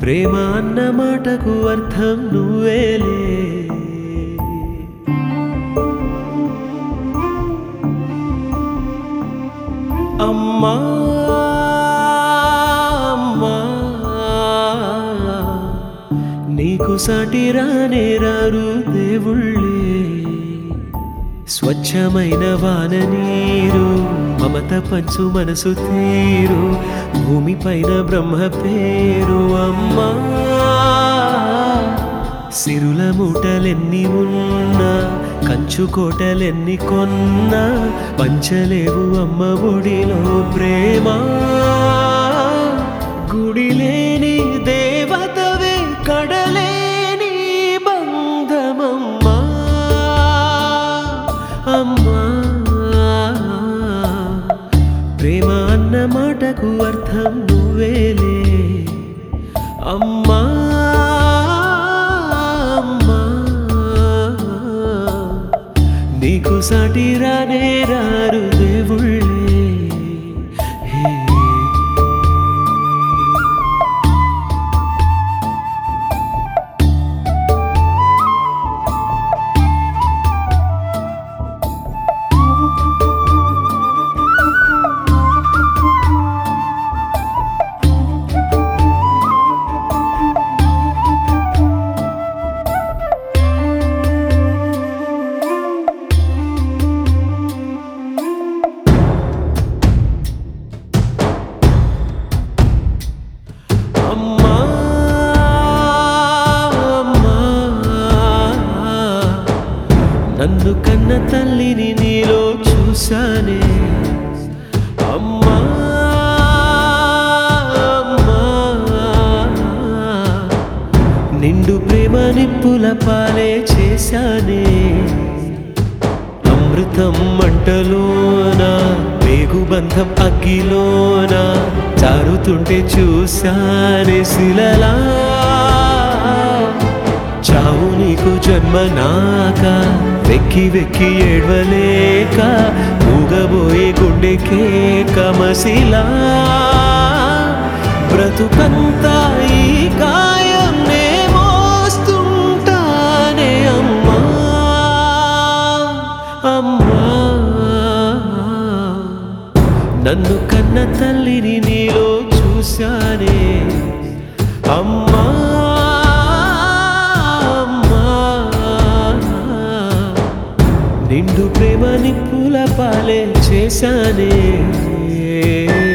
ప్రేమ అన్న మాటకు అర్థం నువ్వేలే అమ్మా అమ్మా నీకు సాటి రానే రారు దేవుళ్ళే స్వచ్ఛమైన వాన నీరు మమత పంచు మనసు తీరు భూమిపైన బ్రహ్మ పేరు అమ్మా సిరుల మూటలెన్ని ఉన్నా కంచు కోటలెన్ని కొన్నా పంచలేవు అమ్మ ఒడిలో ప్రేమ గుడిలేని దేవతవే కడలేని బంధమమ్మా అమ్మా ప్రేమ అన్న మాటకు అర్థం నువ్వేలే అమ్మా అమ్మా నీకు సాటి రానే రారు దేవుళ్ళే హే అమ్మా అమ్మా నన్ను కన్న తల్లిని నీలో చూశానే అమ్మా అమ్మా నిండు ప్రేమ నిప్పుల పాలే చేశానే అమృతం మంటలోన వేగుబంధం అగ్గిలోన చారుతుంటే చూశానే శిలలా చావు నీకు జన్మ నాక వెక్కి వెక్కి ఏడవలేక ఊగబోయే గుండెకే కమసిలా బ్రతుకంతా ఈ గాయం నే మోస్తుంటానే అమ్మా అమ్మా నన్ను కన్న తల్లిని నీలో చూశానే అమ్మా అమ్మా నిండు ప్రేమ నిప్పుల పాలే చేశానే